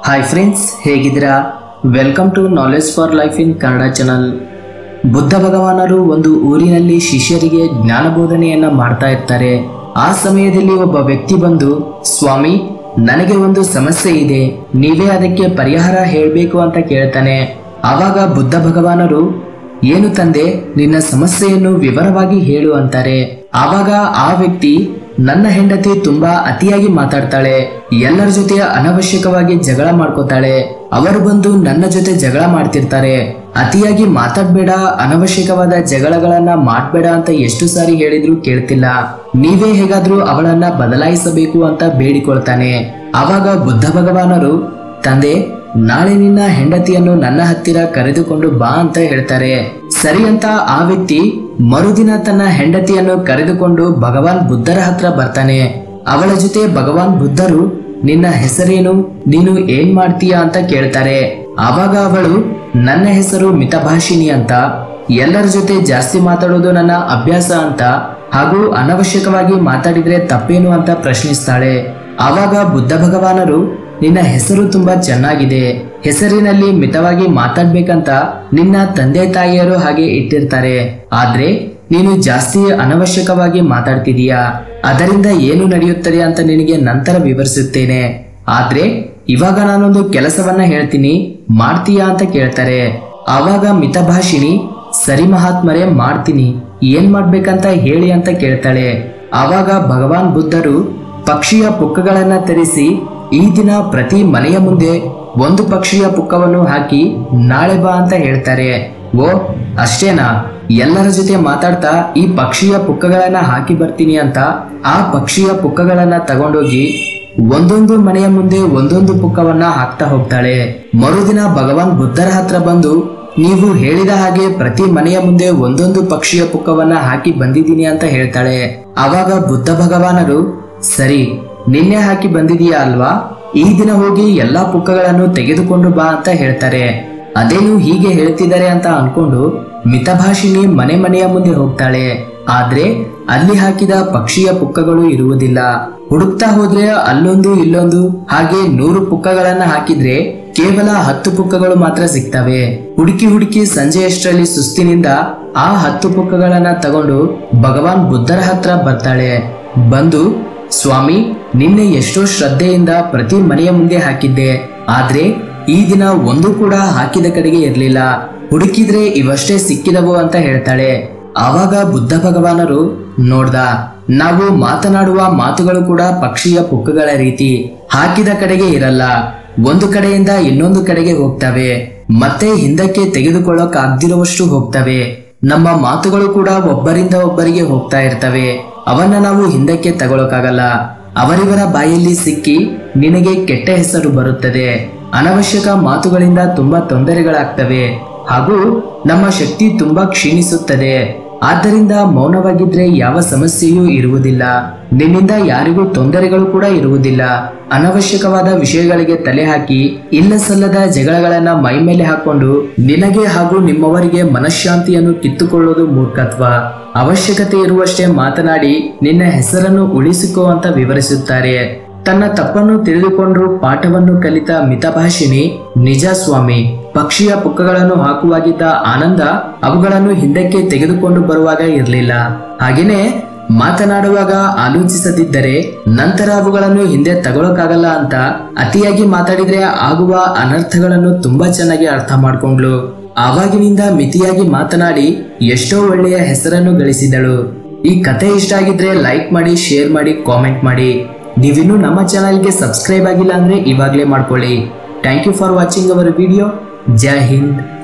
hi friends ಹೇಗಿದ್ದೀರಾ welcome to knowledge for life in Kannada channel Buddha ಭಗವಾನರು ಒಂದು ಊರಿನಲ್ಲಿ ಶಿಷ್ಯರಿಗೆ ಜ್ಞಾನ ಬೋಧನೆಯನ್ನ ಮಾಡ್ತಾ ಇರ್ತಾರೆ ಆ ಸಮಯದಲ್ಲಿ ಒಬ್ಬ ವ್ಯಕ್ತಿ ಬಂದು ಸ್ವಾಮಿ ನನಗೆ ಒಂದು ಸಮಸ್ಯೆ ಇದೆ ನೀವೇ ಅದಕ್ಕೆ ಪರಿಹಾರ ಹೇಳಬೇಕು ಅಂತ ಕೇಳ್ತಾನೆ ಆವಾಗ ಬುದ್ಧ ಭಗವಾನರು ಏನು ತಂದೆ ನಿನ್ನ ಸಮಸ್ಯೆಯನ್ನು ವಿವರವಾಗಿ ಹೇಳು ಅಂತಾರೆ ಆವಾಗ ಆ ವ್ಯಕ್ತಿ ನನ್ನ ಹೆಂಡತಿ ತುಂಬಾ ಅತಿಯಾಗಿ ಮಾತಾಡ್ತಾಳೆ ಎಲ್ಲರ ಜೊತೆ ಅನವಶ್ಯಕವಾಗಿ ಜಗಳ ಮಾಡ್ಕೋತಾಳೆ ಅವರು ಬಂದು ನನ್ನ ಜೊತೆ ಜಗಳ ಮಾಡ್ತಿರ್ತಾರೆ ಅತಿಯಾಗಿ ಮಾತಾಡ್ಬೇಡ ಅನವಶ್ಯಕವಾದ ಜಗಳಗಳನ್ನ ಮಾಡ್ಬೇಡ ಅಂತ ಎಷ್ಟು ಸಾರಿ ಹೇಳಿದ್ರು ಕೇಳ್ತಿಲ್ಲ ನೀವೇ ಹೇಗಾದ್ರೂ ಅವಳನ್ನ ಬದಲಾಯಿಸಬೇಕು ಅಂತ ಬೇಡಿಕೊಳ್ತಾನೆ ಆವಾಗ ಬುದ್ಧ ಭಗವಾನರು ತಂದೆ ನಾಳೆ ನಿನ್ನ ಹೆಂಡತಿಯನ್ನು ನನ್ನ ಹತ್ತಿರ ಕರೆದುಕೊಂಡು ಬಾ ಅಂತ ಹೇಳ್ತಾರೆ ಸರಿ ಅಂತ ಆ ವ್ಯಕ್ತಿ ಮರುದಿನ ತನ್ನ ಹೆಂಡತಿಯನ್ನು ಕರೆದುಕೊಂಡು ಭಗವಾನ್ ಬುದ್ಧರ ಹತ್ರ ಬರ್ತಾನೆ ಅವಳ ಜೊತೆ ಭಗವಾನ್ ಬುದ್ಧರು ನಿನ್ನ ಹೆಸರೇನು ನೀನು ಏನ್ ಮಾಡ್ತೀಯಾ ಅಂತ ಕೇಳ್ತಾರೆ ಆವಾಗ ಅವಳು ನನ್ನ ಹೆಸರು ಮಿತಭಾಷಿಣಿ ಅಂತ ಎಲ್ಲರ ಜೊತೆ ಜಾಸ್ತಿ ಮಾತಾಡೋದು ನನ್ನ ಅಭ್ಯಾಸ ಅಂತ ಹಾಗೂ ಅನವಶ್ಯಕವಾಗಿ ಮಾತಾಡಿದ್ರೆ ತಪ್ಪೇನು ಅಂತ ಪ್ರಶ್ನಿಸ್ತಾಳೆ ಆವಾಗ ಬುದ್ಧ ಭಗವಾನರು ನಿನ್ನ ಹೆಸರು ತುಂಬಾ ಚೆನ್ನಾಗಿದೆ ಹೆಸರಿನಲ್ಲಿ ಮಿತವಾಗಿ ಮಾತಾಡ್ಬೇಕಂತ ನಿನ್ನ ತಂದೆ ತಾಯಿಯರು ಹಾಗೆ ಇಟ್ಟಿರ್ತಾರೆ ಆದ್ರೆ ನೀನು ಜಾಸ್ತಿ ಅನವಶ್ಯಕವಾಗಿ ಮಾತಾಡ್ತಿದೀಯಾ ಅದರಿಂದ ಏನು ನಡೆಯುತ್ತದೆ ಅಂತ ನಿನಗೆ ನಂತರ ವಿವರಿಸುತ್ತೇನೆ ಆದ್ರೆ ಇವಾಗ ನಾನೊಂದು ಕೆಲಸವನ್ನ ಹೇಳ್ತೀನಿ ಮಾಡ್ತೀಯಾ ಅಂತ ಕೇಳ್ತಾರೆ ಆವಾಗ ಮಿತಭಾಷಿಣಿ ಸರಿ ಮಹಾತ್ಮರೇ ಮಾಡ್ತೀನಿ ಏನ್ ಮಾಡ್ಬೇಕಂತ ಹೇಳಿ ಅಂತ ಕೇಳ್ತಾಳೆ ಆವಾಗ ಭಗವಾನ್ ಬುದ್ಧರು ಪಕ್ಷಿಯ ಪುಕ್ಕಗಳನ್ನ ತರಿಸಿ ಈ ದಿನ ಪ್ರತಿ ಮನೆಯ ಮುಂದೆ ಒಂದು ಪಕ್ಷಿಯ ಪುಕ್ಕವನ್ನು ಹಾಕಿ ನಾಳೆ ಬಾ ಅಂತ ಹೇಳ್ತಾರೆ ಓ ಅಷ್ಟೇನಾ ಎಲ್ಲರ ಜೊತೆ ಮಾತಾಡ್ತಾ ಈ ಪಕ್ಷಿಯ ಪುಕ್ಕಗಳನ್ನ ಹಾಕಿ ಬರ್ತೀನಿ ಅಂತ ಆ ಪಕ್ಷಿಯ ಪುಕ್ಕಗಳನ್ನ ತಗೊಂಡೋಗಿ ಒಂದೊಂದು ಮನೆಯ ಮುಂದೆ ಒಂದೊಂದು ಪುಕ್ಕವನ್ನ ಹಾಕ್ತಾ ಹೋಗ್ತಾಳೆ ಮರುದಿನ ಭಗವಾನ್ ಬುದ್ಧರ ಹತ್ರ ಬಂದು ನೀವು ಹೇಳಿದ ಹಾಗೆ ಪ್ರತಿ ಮನೆಯ ಮುಂದೆ ಒಂದೊಂದು ಪಕ್ಷಿಯ ಪುಕ್ಕವನ್ನ ಹಾಕಿ ಬಂದಿದ್ದೀನಿ ಅಂತ ಹೇಳ್ತಾಳೆ ಆವಾಗ ಬುದ್ಧ ಭಗವಾನರು ಸರಿ ನಿನ್ನೆ ಹಾಕಿ ಬಂದಿದೀಯಾ ಅಲ್ವಾ ಈ ದಿನ ಹೋಗಿ ಎಲ್ಲಾ ಪುಕ್ಕಗಳನ್ನು ತೆಗೆದುಕೊಂಡು ಬಾ ಅಂತ ಹೇಳ್ತಾರೆ ಅದೇನು ಹೀಗೆ ಹೇಳ್ತಿದ್ದಾರೆ ಅಂತ ಅನ್ಕೊಂಡು ಮಿತಭಾಷಿಣಿ ಮನೆ ಮನೆಯ ಮುಂದೆ ಹೋಗ್ತಾಳೆ ಆದ್ರೆ ಅಲ್ಲಿ ಹಾಕಿದ ಪಕ್ಷಿಯ ಪುಕ್ಕಗಳು ಇರುವುದಿಲ್ಲ ಹುಡುಕ್ತಾ ಹೋದ್ರೆ ಅಲ್ಲೊಂದು ಇಲ್ಲೊಂದು ಹಾಗೆ ನೂರು ಪುಕ್ಕಗಳನ್ನ ಹಾಕಿದ್ರೆ ಕೇವಲ ಹತ್ತು ಪುಕ್ಕಗಳು ಮಾತ್ರ ಸಿಗ್ತವೆ ಹುಡುಕಿ ಹುಡುಕಿ ಸಂಜೆಯಷ್ಟರಲ್ಲಿ ಸುಸ್ತಿನಿಂದ ಆ ಹತ್ತು ಪುಕ್ಕಗಳನ್ನ ತಗೊಂಡು ಭಗವಾನ್ ಬುದ್ಧರ ಹತ್ರ ಬರ್ತಾಳೆ ಬಂದು ಸ್ವಾಮಿ ನಿನ್ನೆ ಎಷ್ಟೋ ಶ್ರದ್ಧೆಯಿಂದ ಪ್ರತಿ ಮನೆಯ ಮುಂದೆ ಹಾಕಿದ್ದೆ ಆದ್ರೆ ಈ ದಿನ ಒಂದು ಕೂಡ ಹಾಕಿದ ಕಡೆಗೆ ಇರಲಿಲ್ಲ ಹುಡುಕಿದ್ರೆ ಇವಷ್ಟೇ ಸಿಕ್ಕಿದವು ಅಂತ ಹೇಳ್ತಾಳೆ ಆವಾಗ ಬುದ್ಧ ಭಗವಾನರು ನೋಡ್ದ ನಾವು ಮಾತನಾಡುವ ಮಾತುಗಳು ಕೂಡ ಪಕ್ಷಿಯ ಪುಕ್ಕಗಳ ರೀತಿ ಹಾಕಿದ ಕಡೆಗೆ ಇರಲ್ಲ ಒಂದು ಕಡೆಯಿಂದ ಇನ್ನೊಂದು ಕಡೆಗೆ ಹೋಗ್ತವೆ ಮತ್ತೆ ಹಿಂದಕ್ಕೆ ತೆಗೆದುಕೊಳ್ಳೋಕ್ ಆಗ್ದಿರುವಷ್ಟು ಹೋಗ್ತವೆ ನಮ್ಮ ಮಾತುಗಳು ಕೂಡ ಒಬ್ಬರಿಂದ ಒಬ್ಬರಿಗೆ ಹೋಗ್ತಾ ಇರ್ತವೆ ಅವನ್ನ ನಾವು ಹಿಂದಕ್ಕೆ ತಗೊಳಕಾಗಲ್ಲ ಅವರಿವರ ಬಾಯಲ್ಲಿ ಸಿಕ್ಕಿ ನಿನಗೆ ಕೆಟ್ಟ ಹೆಸರು ಬರುತ್ತದೆ ಅನವಶ್ಯಕ ಮಾತುಗಳಿಂದ ತುಂಬಾ ತೊಂದರೆಗಳಾಗ್ತವೆ ಹಾಗೂ ನಮ್ಮ ಶಕ್ತಿ ತುಂಬಾ ಕ್ಷೀಣಿಸುತ್ತದೆ ಆದ್ದರಿಂದ ಮೌನವಾಗಿದ್ರೆ ಯಾವ ಸಮಸ್ಯೆಯೂ ಇರುವುದಿಲ್ಲ ನಿನ್ನಿಂದ ಯಾರಿಗೂ ತೊಂದರೆಗಳು ಕೂಡ ಇರುವುದಿಲ್ಲ ಅನವಶ್ಯಕವಾದ ವಿಷಯಗಳಿಗೆ ತಲೆ ಹಾಕಿ ಇಲ್ಲ ಸಲ್ಲದ ಜಗಳಗಳನ್ನ ಮೈ ಮೇಲೆ ಹಾಕೊಂಡು ನಿನಗೆ ಹಾಗೂ ನಿಮ್ಮವರಿಗೆ ಮನಃಶಾಂತಿಯನ್ನು ಕಿತ್ತುಕೊಳ್ಳೋದು ಮೂರ್ಖತ್ವ ಅವಶ್ಯಕತೆ ಇರುವಷ್ಟೇ ಮಾತನಾಡಿ ನಿನ್ನ ಹೆಸರನ್ನು ಉಳಿಸಿಕೋ ಅಂತ ವಿವರಿಸುತ್ತಾರೆ ತನ್ನ ತಪ್ಪನ್ನು ತಿಳಿದುಕೊಂಡ್ರು ಪಾಠವನ್ನು ಕಲಿತ ಮಿತಭಾಷಿಣಿ ನಿಜ ಸ್ವಾಮಿ ಪಕ್ಷಿಯ ಪುಕ್ಕಗಳನ್ನು ಹಾಕುವಾಗಿದ್ದ ಆನಂದ ಅವುಗಳನ್ನು ಹಿಂದಕ್ಕೆ ತೆಗೆದುಕೊಂಡು ಬರುವಾಗ ಇರಲಿಲ್ಲ ಹಾಗೇನೆ ಮಾತನಾಡುವಾಗ ಆಲೋಚಿಸದಿದ್ದರೆ ನಂತರ ಅವುಗಳನ್ನು ಹಿಂದೆ ತಗೊಳಕಾಗಲ್ಲ ಅಂತ ಅತಿಯಾಗಿ ಮಾತಾಡಿದ್ರೆ ಆಗುವ ಅನರ್ಥಗಳನ್ನು ತುಂಬಾ ಚೆನ್ನಾಗಿ ಅರ್ಥ ಮಾಡ್ಕೊಂಡ್ಲು ಆವಾಗಿನಿಂದ ಮಿತಿಯಾಗಿ ಮಾತನಾಡಿ ಎಷ್ಟೋ ಒಳ್ಳೆಯ ಹೆಸರನ್ನು ಗಳಿಸಿದಳು ಈ ಕಥೆ ಇಷ್ಟ ಆಗಿದ್ರೆ ಲೈಕ್ ಮಾಡಿ ಶೇರ್ ಮಾಡಿ ಕಾಮೆಂಟ್ ಮಾಡಿ ನೀವಿನ್ನೂ ನಮ್ಮ ಚಾನಲ್ಗೆ ಸಬ್ಸ್ಕ್ರೈಬ್ ಆಗಿಲ್ಲ ಅಂದ್ರೆ ಇವಾಗಲೇ ಮಾಡ್ಕೊಳ್ಳಿ thank you for watching our video Jai Hind